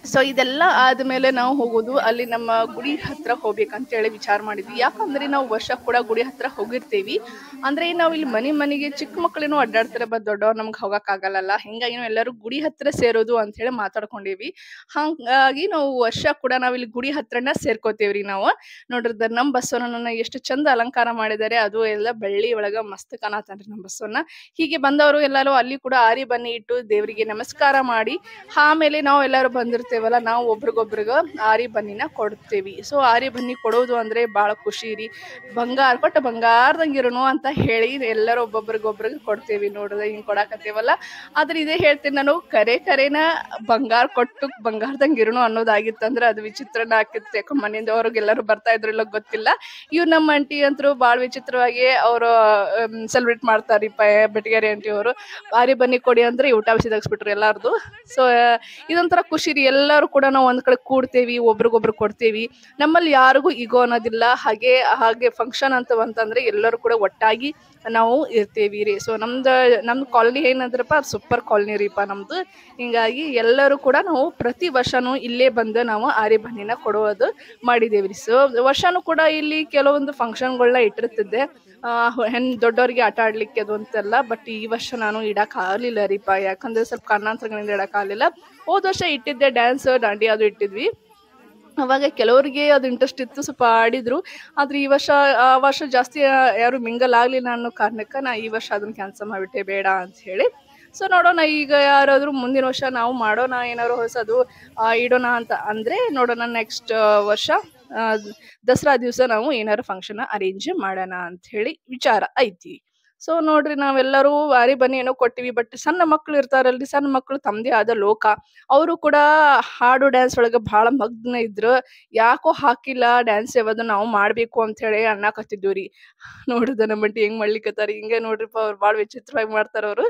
ಸೊ ಇದೆಲ್ಲ ಆದ್ಮೇಲೆ ನಾವು ಹೋಗೋದು ಅಲ್ಲಿ ನಮ್ಮ ಗುಡಿ ಹತ್ರ ಹೋಗ್ಬೇಕಂತೇಳಿ ವಿಚಾರ ಮಾಡಿದ್ವಿ ಯಾಕಂದ್ರೆ ನಾವು ವರ್ಷ ಕೂಡ ಗುಡಿ ಹತ್ರ ಹೋಗಿರ್ತೀವಿ ಅಂದ್ರೆ ನಾವು ಇಲ್ಲಿ ಮನೆ ಮನೆಗೆ ಚಿಕ್ಕ ಮಕ್ಕಳೇನೋ ಅಡ್ಡಾಡ್ತಾರೆ ಬಟ್ ದೊಡ್ಡವ್ರು ನಮ್ಗೆ ಹೋಗಕ್ಕಾಗಲ್ಲ ಹಿಂಗಾಗಿ ನಾವು ಎಲ್ಲರೂ ಗುಡಿ ಹತ್ರ ಸೇರೋದು ಅಂತ ಹೇಳಿ ಮಾತಾಡ್ಕೊಂಡೇವಿ ಹಾಗಾಗಿ ನಾವು ವರ್ಷ ಕೂಡ ನಾವು ಇಲ್ಲಿ ಗುಡಿ ಹತ್ರನ ಸೇರ್ಕೋತೇವ್ರಿ ನಾವು ನೋಡ್ರಿ ನಮ್ಮ ಬಸವಣ್ಣನ ಎಷ್ಟು ಚಂದ ಅಲಂಕಾರ ಮಾಡಿದ್ದಾರೆ ಅದು ಎಲ್ಲ ಬೆಳ್ಳಿ ಒಳಗ ಮಸ್ತ್ ಕಾಣತಾನ್ರಿ ನಮ್ಮ ಬಸವಣ್ಣ ಹೀಗೆ ಬಂದವರು ಎಲ್ಲರೂ ಅಲ್ಲಿ ಕೂಡ ಆರಿ ಬನ್ನಿ ಇಟ್ಟು ದೇವರಿಗೆ ನಮಸ್ಕಾರ ಮಾಡಿ ಆಮೇಲೆ ನಾವು ಎಲ್ಲರೂ ಬಂದಿರ್ತೇವಲ್ಲ ನಾವು ಒಬ್ರಿಗೊಬ್ರಿಗ ಆರಿ ಬನ್ನಿನ ಕೊಡ್ತೇವಿ ಸೊ ಆರಿ ಬನ್ನಿ ಕೊಡೋದು ಅಂದ್ರೆ ಬಹಳ ಖುಷಿ ರೀ ಬಂಗಾರ ಕೊಟ್ಟ ಬಂಗಾರದಂಗಿರೋನು ಅಂತ ಹೇಳಿ ಎಲ್ಲರೂ ಒಬ್ಬೊಬ್ರಿಗೊಬ್ರಿಗೆ ಕೊಡ್ತೇವಿ ನೋಡಿದ್ರೆ ಹಿಂಗ್ ಕೊಡಾಕತ್ತೇವಲ್ಲ ಆದ್ರೆ ಇದೇ ಹೇಳ್ತೀನಿ ನಾನು ಕರೆ ಕರೆನ ಬಂಗಾರ ಕೊಟ್ಟು ಬಂಗಾರದಂಗಿರೋನು ಅನ್ನೋದಾಗಿತ್ತಂದ್ರೆ ಅದು ವಿಚಿತ್ರನ ಆಕಿತ್ತು ಯಾಕೆ ಮನೆಯಿಂದ ಅವ್ರಿಗೆಲ್ಲರೂ ಬರ್ತಾ ಇದ್ರು ಇಲ್ಲ ಗೊತ್ತಿಲ್ಲ ಇವ್ರು ನಮ್ಮ ಅಂಟಿ ಅಂತರೂ ಭಾಳ ವಿಚಿತ್ರವಾಗಿ ಅವರು ಸೆಲೆಬ್ರೇಟ್ ಮಾಡ್ತಾರ್ರಿ ಪ ಬೆಟಗೇರಿ ಆಂಟಿ ಅವರು ಆರಿ ಬನ್ನಿ ಕೊಡಿ ಅಂದ್ರೆ ಊಟ ಬಿಸಿ ತೆಗಿಸ್ಬಿಟ್ರು ಎಲ್ಲಾರ್ದು ಸೊ ಇದೊಂಥರ ಖುಷಿ ರೀ ಎಲ್ಲರೂ ಕೂಡ ನಾವು ಒಂದ್ ಕಡೆ ಕೂಡ್ತೇವಿ ಒಬ್ರಿಗೊಬ್ರು ಕೊಡ್ತೇವಿ ನಮ್ಮಲ್ಲಿ ಯಾರಿಗೂ ಈಗೋ ಅನ್ನೋದಿಲ್ಲ ಹಾಗೆ ಹಾಗೆ ಫಂಕ್ಷನ್ ಅಂತ ಬಂತಂದ್ರೆ ಎಲ್ಲರೂ ಕೂಡ ಒಟ್ಟಾಗಿ ನಾವು ಇರ್ತೀವಿ ರೀ ಸೊ ನಮ್ದು ನಮ್ದು ಕಾಲನಿ ಏನಂದ್ರಪ್ಪ ಸೂಪರ್ ಕಾಲನಿ ರೀಪ ನಮ್ದು ಹಿಂಗಾಗಿ ಎಲ್ಲರೂ ಕೂಡ ನಾವು ಪ್ರತಿ ವರ್ಷನೂ ಇಲ್ಲೇ ಬಂದು ನಾವು ಆರಿ ಬನ್ನಿನ ಕೊಡೋದು ಮಾಡಿದೇವಿ ರೀ ಸೊ ವರ್ಷನೂ ಕೂಡ ಇಲ್ಲಿ ಕೆಲವೊಂದು ಫಂಕ್ಷನ್ಗಳನ್ನ ಇಟ್ಟಿರ್ತಿದ್ದೆ ಆ, ಹೆಣ್ ದೊಡ್ಡವ್ರಿಗೆ ಆಟ ಆಡ್ಲಿಕ್ಕೆ ಅದು ಅಂತೆಲ್ಲ ಬಟ್ ಈ ವರ್ಷ ನಾನು ಇಡಕ್ ಆಗ್ಲಿಲ್ಲ ರೀಪ ಯಾಕಂದ್ರೆ ಸ್ವಲ್ಪ ಕಾರಣಾಂತರಗಳಿಂದ ಇಡಕ್ ಆಗ್ಲಿಲ್ಲ ಹೋದ ವರ್ಷ ಇಟ್ಟಿದ್ದೆ ಡ್ಯಾನ್ಸ್ ದಾಂಡಿ ಅದು ಇಟ್ಟಿದ್ವಿ ಅವಾಗ ಕೆಲವರಿಗೆ ಅದು ಇಂಟ್ರೆಸ್ಟ್ ಇತ್ತು ಸ್ವಲ್ಪ ಆಡಿದ್ರು ಆದ್ರೆ ಈ ವರ್ಷ ಆ ವರ್ಷ ಜಾಸ್ತಿ ಯಾರು ಮಿಂಗಲ್ ಆಗ್ಲಿಲ್ಲ ಅನ್ನೋ ಕಾರಣಕ್ಕೆ ನಾ ಈ ವರ್ಷ ಅದನ್ನ ಕ್ಯಾನ್ಸಲ್ ಮಾಡಿಬಿಟ್ಟೆ ಬೇಡ ಅಂತ ಹೇಳಿ ಸೊ ನೋಡೋಣ ಈಗ ಯಾರಾದರೂ ಮುಂದಿನ ವರ್ಷ ನಾವು ಮಾಡೋಣ ಏನಾದ್ರು ಹೊಸದು ಆ, ಇಡೋಣ ಅಂತ ಅಂದ್ರೆ ನೋಡೋಣ ನೆಕ್ಸ್ಟ್ ವರ್ಷ ಆ, ದಸರಾ ದಿವಸ ನಾವು ಏನಾದ್ರು ಫಂಕ್ಷನ್ ಅರೇಂಜ್ ಮಾಡೋಣ ಅಂತ ಹೇಳಿ ವಿಚಾರ ಐತಿ ಸೊ ನೋಡ್ರಿ ನಾವೆಲ್ಲರೂ ವಾರಿ ಬನ್ನಿ ಏನೋ ಕೊಟ್ಟಿವಿ ಬಟ್ ಸಣ್ಣ ಮಕ್ಳು ಇರ್ತಾರಲ್ರಿ ಸಣ್ಣ ಮಕ್ಳು ತಮ್ಮದೇ ಆದ ಲೋಕ ಅವರು ಕೂಡ ಹಾಡು ಡ್ಯಾನ್ಸ್ ಒಳಗೆ ಬಹಳ ಮಗ್ನ ಇದ್ರು ಯಾಕೋ ಹಾಕಿಲ್ಲ ಡ್ಯಾನ್ಸ್ ಯಾವ್ದು ನಾವು ಮಾಡ್ಬೇಕು ಅಂತ ಹೇಳಿ ಅನ್ನಕತ್ತಿದ್ವಿ ರೀ ನೋಡಿದ ನಮ್ಮ ಬಟ್ಟಿ ಹೆಂಗ್ ಮಾಡ್ಲಿಕ್ಕತ್ತಾರ ಹಿಂಗೆ ನೋಡ್ರಿಪ್ಪ ಅವ್ರು ಭಾಳ ವಿಚಿತ್ರವಾಗಿ ಮಾಡ್ತಾರ ಅವರು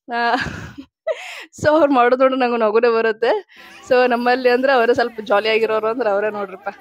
ಸೊ ಅವ್ರು ಮಾಡೋದು ನೋಡಿ ನಂಗೆ ನಗುನೇ ಬರುತ್ತೆ ಸೊ ನಮ್ಮಲ್ಲಿ ಅಂದ್ರೆ ಅವರೇ ಸ್ವಲ್ಪ ಜಾಲಿ ಆಗಿರೋರು ಅಂದ್ರೆ ಅವರೇ ನೋಡ್ರಪ್ಪ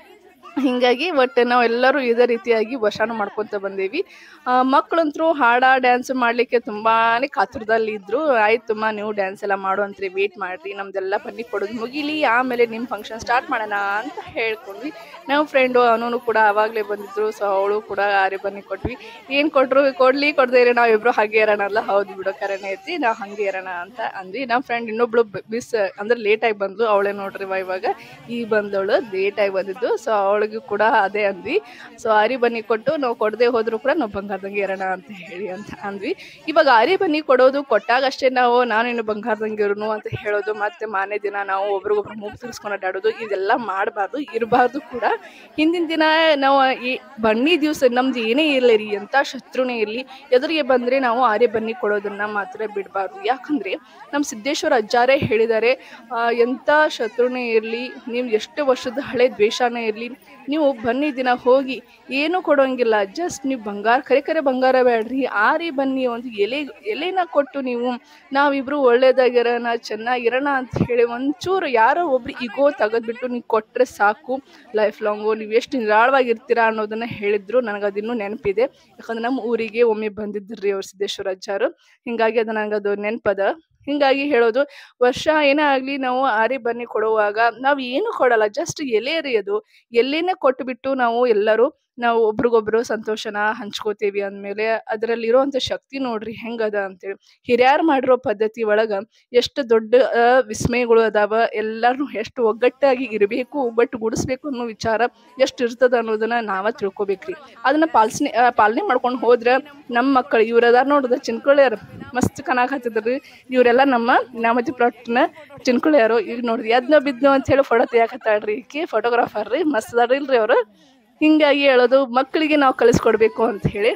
ಹಿಂಗಾಗಿ ಬಟ್ ನಾವು ಎಲ್ಲರೂ ಇದೇ ರೀತಿಯಾಗಿ ವರ್ಷಾನು ಮಾಡ್ಕೊಂತ ಬಂದೇವಿ ಮಕ್ಕಳಂತರೂ ಹಾಡ ಡ್ಯಾನ್ಸ್ ಮಾಡ್ಲಿಕ್ಕೆ ತುಂಬಾನೇ ಕಾತುರದಲ್ಲಿ ಇದ್ರು ಆಯ್ತಮ್ಮ ನೀವು ಡ್ಯಾನ್ಸ್ ಎಲ್ಲ ಮಾಡುವಂತ್ರಿ ವೇಟ್ ಮಾಡ್ರಿ ನಮ್ದೆಲ್ಲ ಬನ್ನಿ ಕೊಡೋದು ಮುಗಿಲಿ ಆಮೇಲೆ ನಿಮ್ಮ ಫಂಕ್ಷನ್ ಸ್ಟಾರ್ಟ್ ಮಾಡೋಣ ಅಂತ ಹೇಳ್ಕೊಂಡ್ವಿ ನಮ್ಮ ಫ್ರೆಂಡು ಅವನು ಕೂಡ ಅವಾಗಲೇ ಬಂದಿದ್ರು ಸೊ ಅವಳು ಕೂಡ ಆರೆ ಬನ್ನಿ ಕೊಟ್ವಿ ಏನು ಕೊಟ್ರು ಕೊಡ್ಲಿ ಕೊಡದೇ ಇರೋ ನಾವಿಬ್ರು ಹಾಗೆ ಇರೋಣಲ್ಲ ಹೌದು ಬಿಡೋ ಕರೆನೇ ಐತಿ ನಾವು ಹಂಗೆ ಇರೋಣ ಅಂತ ಅಂದ್ವಿ ನಮ್ಮ ಫ್ರೆಂಡ್ ಇನ್ನೊಬ್ಳು ಮಿಸ್ ಅಂದ್ರೆ ಲೇಟಾಗಿ ಬಂದ್ಲು ಅವಳೇ ನೋಡ್ರಿ ಇವ ಇವಾಗ ಈ ಬಂದವಳು ಲೇಟಾಗಿ ಬಂದಿದ್ದು ಸೊ ಅವಳಿಗೂ ಕೂಡ ಅದೇ ಅಂದ್ವಿ ಸೊ ಆರಿ ಬನ್ನಿ ಕೊಟ್ಟು ನಾವು ಕೊಡದೆ ಹೋದ್ರು ಕೂಡ ನಾವು ಬಂಗಾರದಂಗೆ ಇರೋಣ ಅಂತ ಹೇಳಿ ಅಂತ ಅಂದ್ವಿ ಇವಾಗ ಆರಿ ಬನ್ನಿ ಕೊಡೋದು ಕೊಟ್ಟಾಗಷ್ಟೇ ನಾವು ನಾನೇನು ಬಂಗಾರದಂಗೆ ಇರೋನು ಅಂತ ಹೇಳೋದು ಮತ್ತೆ ಮಾನೇ ದಿನ ನಾವು ಒಬ್ರಿಗೊಬ್ರು ಮೂಗು ತಿರ್ಸ್ಕೊಂಡು ಅಡ್ಡಾಡೋದು ಇದೆಲ್ಲ ಮಾಡಬಾರ್ದು ಇರಬಾರ್ದು ಕೂಡ ಹಿಂದಿನ ದಿನ ನಾವು ಈ ಬನ್ನಿ ದಿವಸ ನಮ್ದು ಏನೇ ಇರಲಿ ರೀ ಎಂಥ ಶತ್ರುನೇ ಇರಲಿ ಎದುರಿಗೆ ಬಂದರೆ ನಾವು ಆರೆ ಬನ್ನಿ ಕೊಡೋದನ್ನ ಮಾತ್ರ ಬಿಡಬಾರ್ದು ಯಾಕಂದರೆ ನಮ್ಮ ಸಿದ್ದೇಶ್ವರ ಅಜ್ಜಾರೇ ಹೇಳಿದ್ದಾರೆ ಆ, ಎಂಥ ಶತ್ರುನೇ ಇರಲಿ ನೀವು ಎಷ್ಟು ವರ್ಷದ ಹಳೆ ದ್ವೇಷನೇ ಇರಲಿ ನೀವು ಬನ್ನಿ ದಿನ ಹೋಗಿ ಏನೂ ಕೊಡೋಂಗಿಲ್ಲ ಜಸ್ಟ್ ನೀವು ಬಂಗಾರ ಕರೆ ಕರೆ ಬಂಗಾರ ಬೇಡ್ರಿ ಆರಿ ಬನ್ನಿ ಒಂದು ಎಲೆ ಎಲೆನ ಕೊಟ್ಟು ನೀವು ನಾವಿಬ್ರು ಒಳ್ಳೇದಾಗಿರೋಣ ಚೆನ್ನಾಗಿರೋಣ ಅಂತ ಹೇಳಿ ಒಂಚೂರು ಯಾರೋ ಒಬ್ರು ಈಗೋ ತೆಗೆದ್ಬಿಟ್ಟು ನೀವು ಕೊಟ್ಟರೆ ಸಾಕು ಲೈಫ್ ಲಾಂಗು ನೀವು ಎಷ್ಟು ನಿರಾಳವಾಗಿರ್ತೀರಾ ಅನ್ನೋದನ್ನ ಹೇಳಿದ್ರು ನನಗೆ ಅದಿನ್ನೂ ನೆನಪಿದೆ ಯಾಕಂದ್ರೆ ನಮ್ಮ ಊರಿಗೆ ಒಮ್ಮೆ ಬಂದಿದ್ರಿ ಅವ್ರು ಸಿದ್ದೇಶ್ವರ ಅಜ್ಜಾರು ಹಿಂಗಾಗಿ ಅದು ನಂಗೆ ಅದು ನೆನಪದ ಹಿಂಗಾಗಿ ಹೇಳೋದು ವರ್ಷ ಏನೇ ಆಗಲಿ ನಾವು ಆರಿ ಬನ್ನಿ ಕೊಡುವಾಗ ನಾವು ಏನು ಕೊಡಲ್ಲ ಜಸ್ಟ್ ಎಲೆ ರೀ ಅದು ಎಲೆನೇ ಕೊಟ್ಬಿಟ್ಟು ನಾವು ಎಲ್ಲರೂ ನಾವು ಒಬ್ರಿಗೊಬ್ರು ಸಂತೋಷನ ಹಂಚ್ಕೋತೀವಿ ಅಂದಮೇಲೆ ಅದರಲ್ಲಿರುವಂಥ ಶಕ್ತಿ ನೋಡ್ರಿ ಹೆಂಗದ ಅಂತೇಳಿ ಹಿರಿಯರು ಮಾಡಿರೋ ಪದ್ಧತಿ ಒಳಗೆ ಎಷ್ಟು ದೊಡ್ಡ ಆ, ವಿಸ್ಮಯಗಳು ಅದಾವ ಎಲ್ಲರೂ ಎಷ್ಟು ಒಗ್ಗಟ್ಟಾಗಿ ಇರಬೇಕು ಒಗ್ಗಟ್ಟು ಗುಡಿಸ್ಬೇಕು ಅನ್ನೋ ವಿಚಾರ ಎಷ್ಟು ಇರ್ತದ ಅನ್ನೋದನ್ನ ನಾವ ತಿಳ್ಕೊಬೇಕ್ರಿ ಅದನ್ನ ಪಾಲಿಸ್ನೆ ಆ, ಪಾಲನೆ ಮಾಡ್ಕೊಂಡು ಹೋದ್ರೆ ನಮ್ಮ ಮಕ್ಕಳು ಇವ್ರು ಅದಾರ ನೋಡಿದ್ರೆ ಚಿನ್ಕೊಳ್ಳ್ಯಾರ ಮಸ್ತ್ ಕನಾಕತ್ತಿದ್ರಿ ಇವರೆಲ್ಲ ನಮ್ಮ ನಾಮತಿ ಪ್ಲಾಟ್ನ ಚಿನ್ಕೊಳ್ಳ್ಯಾರು ಈಗ ನೋಡ್ರಿ ಎದ್ನ ಬಿದ್ನು ಅಂತ ಹೇಳಿ ಫೋಟೋ ತೆಗಿಯಾಕತ್ತಾಳ್ರಿ ಈಕಿ ಫೋಟೋಗ್ರಾಫರ್ ರೀ ಮಸ್ತ್ ಅದಾರ್ರಿ ಇಲ್ರಿ ಅವರು ಹಿಂಗಾಗಿ ಹೇಳೋದು ಮಕ್ಕಳಿಗೆ ನಾವು ಕಲಿಸ್ಕೊಡ್ಬೇಕು ಅಂತ ಹೇಳಿ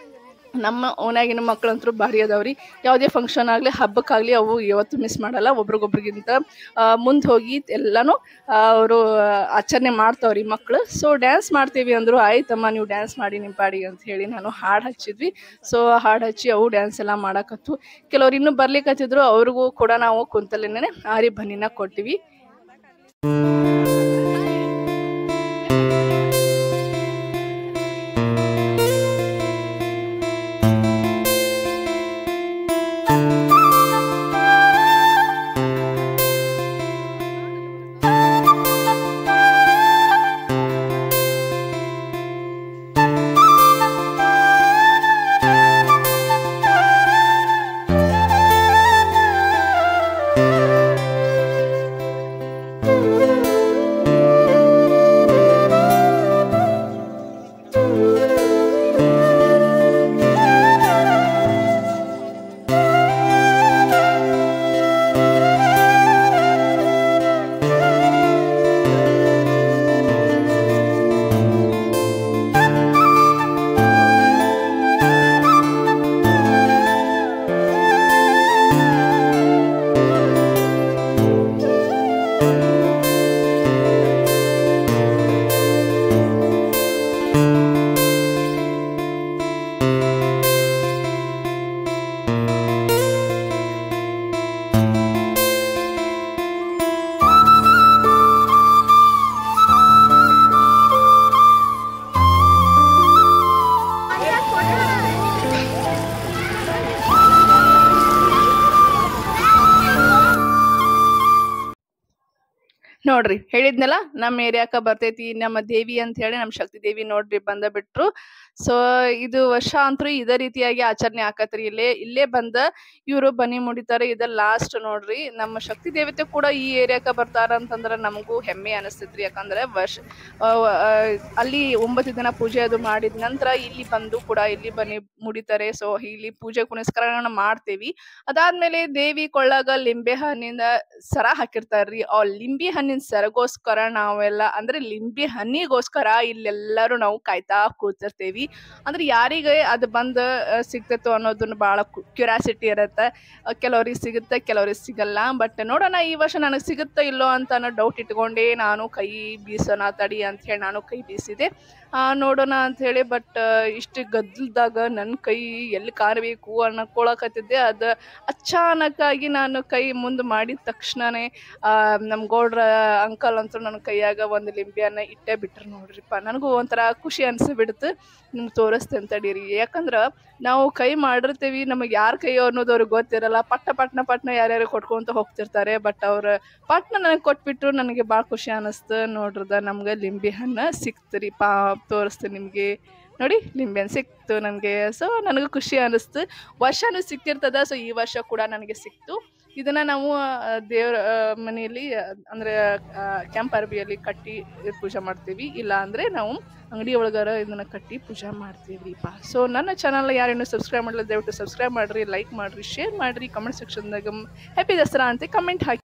ನಮ್ಮ ಓನಾಗಿನ ಮಕ್ಕಳಂತರೂ ಭಾರಿ ಅದಾವ್ರಿ ಯಾವುದೇ ಫಂಕ್ಷನ್ ಆಗಲಿ ಹಬ್ಬಕ್ಕಾಗಲಿ ಅವು ಯಾವತ್ತೂ ಮಿಸ್ ಮಾಡಲ್ಲ ಒಬ್ರಿಗೊಬ್ರಿಗಿಂತ ಮುಂದೆ ಹೋಗಿ ಎಲ್ಲನೂ ಅವರು ಆಚರಣೆ ಮಾಡ್ತಾವ್ರಿ ಮಕ್ಕಳು ಸೊ ಡ್ಯಾನ್ಸ್ ಮಾಡ್ತೀವಿ ಅಂದರು ಆಯ್ತಮ್ಮ ನೀವು ಡ್ಯಾನ್ಸ್ ಮಾಡಿ ನಿಮ್ಮ ಪಾಡಿಗೆ ಅಂತ ಹೇಳಿ ನಾನು ಹಾಡು ಹಚ್ಚಿದ್ವಿ ಸೊ ಹಾಡು ಹಚ್ಚಿ ಅವು ಡ್ಯಾನ್ಸ್ ಎಲ್ಲ ಮಾಡಕತ್ತು ಕೆಲವ್ರು ಇನ್ನೂ ಬರ್ಲಿಕ್ಕತ್ತಿದ್ರು ಅವ್ರಿಗೂ ಕೂಡ ನಾವು ಕುಂತಲೇನೆ ಆರಿ ಬನ್ನಿನ ಕೊಟ್ಟಿವಿ ನೋಡ್ರಿ ಹೇಳಿದ್ನಲ್ಲ ನಮ್ಮ ಏರಿಯಾಕ ಬರ್ತೈತಿ ನಮ್ಮ ದೇವಿ ಅಂತ ಹೇಳಿ ನಮ್ಮ ಶಕ್ತಿ ದೇವಿ ನೋಡ್ರಿ ಬಂದ ಬಿಟ್ರು ಸೊ ಇದು ವರ್ಷ ಅಂತೂ ಇದೇ ರೀತಿಯಾಗಿ ಆಚರಣೆ ಆಕತ್ರಿ ಇಲ್ಲೇ ಇಲ್ಲೇ ಬಂದ ಇವರು ಬನ್ನಿ ಮುಡಿತಾರೆ ಇದ ಲಾಸ್ಟ್ ನೋಡ್ರಿ ನಮ್ಮ ಶಕ್ತಿ ದೇವತೆ ಕೂಡ ಈ ಏರಿಯಾಕ ಬರ್ತಾರ ಅಂತಂದ್ರ ನಮಗೂ ಹೆಮ್ಮೆ ಅನಿಸ್ತೈತ್ರಿ ಯಾಕಂದ್ರೆ ವರ್ಷ ಆ, ಆ, ಅಲ್ಲಿ ಒಂಬತ್ತು ದಿನ ಪೂಜೆ ಅದು ಮಾಡಿದ ನಂತರ ಇಲ್ಲಿ ಬಂದು ಕೂಡ ಇಲ್ಲಿ ಬನ್ನಿ ಮುಡಿತಾರೆ ಸೊ ಇಲ್ಲಿ ಪೂಜೆ ಪುನಸ್ಕಾರಗಳನ್ನ ಮಾಡ್ತೇವಿ ಅದಾದ್ಮೇಲೆ ದೇವಿ ಕೊಳ್ಳಾಗ ಲಿಂಬೆ ಹಣ್ಣಿನ ಸರ ಹಾಕಿರ್ತಾರ್ರಿ ಆ ಲಿಂಬೆ ಹಣ್ಣಿನ ಸರಗೋಸ್ಕರ ನಾವೆಲ್ಲ ಅಂದ್ರೆ ಲಿಂಬೆ ಹಣ್ಣಿಗೋಸ್ಕರ ಇಲ್ಲೆಲ್ಲರೂ ನಾವು ಕಾಯ್ತಾ ಕೂತಿರ್ತೇವಿ ಅಂದ್ರೆ ಯಾರಿಗೆ ಅದು ಬಂದ್ ಆ, ಸಿಗ್ತೈತೋ ಅನ್ನೋದನ್ನ ಬಹಳ ಕ್ಯೂರಿಯಾಸಿಟಿ ಇರತ್ತೆ ಆ, ಕೆಲವ್ರಿಗೆ ಸಿಗುತ್ತೆ ಕೆಲವ್ರಿಗೆ ಸಿಗಲ್ಲ ಬಟ್ ನೋಡೋಣ ಈ ವರ್ಷ ನನಗೆ ಸಿಗುತ್ತೋ ಇಲ್ಲೋ ಅಂತ ಅನ್ನೋ ಡೌಟ್ ಇಟ್ಕೊಂಡೇ ನಾನು ಕೈ ಬೀಸೋಣ ತಡಿ ಅಂತ ಹೇಳಿ ನಾನು ಕೈ ಬೀಸಿದೆ ಆ, ನೋಡೋಣ ಅಂತ ಹೇಳಿ ಬಟ್ ಇಷ್ಟು ಗದ್ದಲದಾಗ ನನ್ನ ಕೈ ಎಲ್ಲಿ ಕಾರಬೇಕು ಅನ್ನಕೊಳಕತ್ತಿದ್ದೆ ಅದು ಅಚಾನಕ್ಕಾಗಿ ನಾನು ಕೈ ಮುಂದೆ ಮಾಡಿದ ತಕ್ಷಣನೇ ನಮ್ಮ ಗೌಡ್ರ ಅಂಕಲ್ ಅಂತೂ ನನ್ನ ಕೈಯಾಗ ಒಂದು ಲಿಂಬೆಯನ್ನ ಇಟ್ಟೇ ಬಿಟ್ರು ನೋಡ್ರಿಪ್ಪ ನನಗೂ ಒಂಥರ ಖುಷಿ ಅನಿಸ್ಬಿಡ್ತು ನಿಮ್ಗೆ ತೋರಿಸ್ತೇನೆ ತಡೀರಿ ಯಾಕಂದ್ರೆ ನಾವು ಕೈ ಮಾಡಿರ್ತೀವಿ ನಮಗೆ ಯಾರ ಕೈ ಅನ್ನೋದು ಅವ್ರಿಗೆ ಗೊತ್ತಿರಲ್ಲ ಪಟ್ಟ ಪಟ್ನ ಪಟ್ನ ಯಾರ್ಯಾರು ಕೊಟ್ಕೊಂತ ಹೋಗ್ತಿರ್ತಾರೆ ಬಟ್ ಅವ್ರು ಪಟ್ನ ನನಗೆ ಕೊಟ್ಬಿಟ್ರು ನನಗೆ ಭಾಳ ಖುಷಿ ಅನ್ನಿಸ್ತು ನೋಡ್ರದ ನಮ್ಗೆ ಲಿಂಬೆ ಹಣ್ಣು ಸಿಕ್ತು ರೀ ಪಾ ತೋರಿಸ್ತೀನಿ ನಿಮಗೆ ನೋಡಿ ಲಿಂಬೆ ಹಣ್ಣು ಸಿಕ್ತು ನನಗೆ ಸೊ ನನಗೂ ಖುಷಿ ಅನ್ನಿಸ್ತು ವರ್ಷನೂ ಸಿಕ್ತಿರ್ತದ ಸೊ ಈ ವರ್ಷ ಕೂಡ ನನಗೆ ಸಿಕ್ತು ಇದನ್ನ ನಾವು ಆ, ದೇವ್ರ ಆ, ಮನೆಯಲ್ಲಿ ಆ, ಅಂದ್ರೆ ಆ, ಕೆಂಪು ಅರಬಿಯಲ್ಲಿ ಕಟ್ಟಿ ಪೂಜೆ ಮಾಡ್ತೀವಿ ಇಲ್ಲ ಅಂದ್ರೆ ನಾವು ಅಂಗಡಿ ಒಳಗಾರ ಇದನ್ನ ಕಟ್ಟಿ ಪೂಜೆ ಮಾಡ್ತೀವಿಪ್ಪ ಸೊ ನನ್ನ ಚಾನಲ್ ಯಾರೇನು ಸಬ್ಸ್ಕ್ರೈಬ್ ಮಾಡಲ್ಲ ದಯವಿಟ್ಟು ಸಬ್ಸ್ಕ್ರೈಬ್ ಮಾಡ್ರಿ ಲೈಕ್ ಮಾಡ್ರಿ ಶೇರ್ ಮಾಡ್ರಿ ಕಮೆಂಟ್ ಸೆಕ್ಷನ್ದಾಗ ಹ್ಯಾಪಿ ದಸರಾ ಅಂತ ಕಮೆಂಟ್ ಹಾಕಿ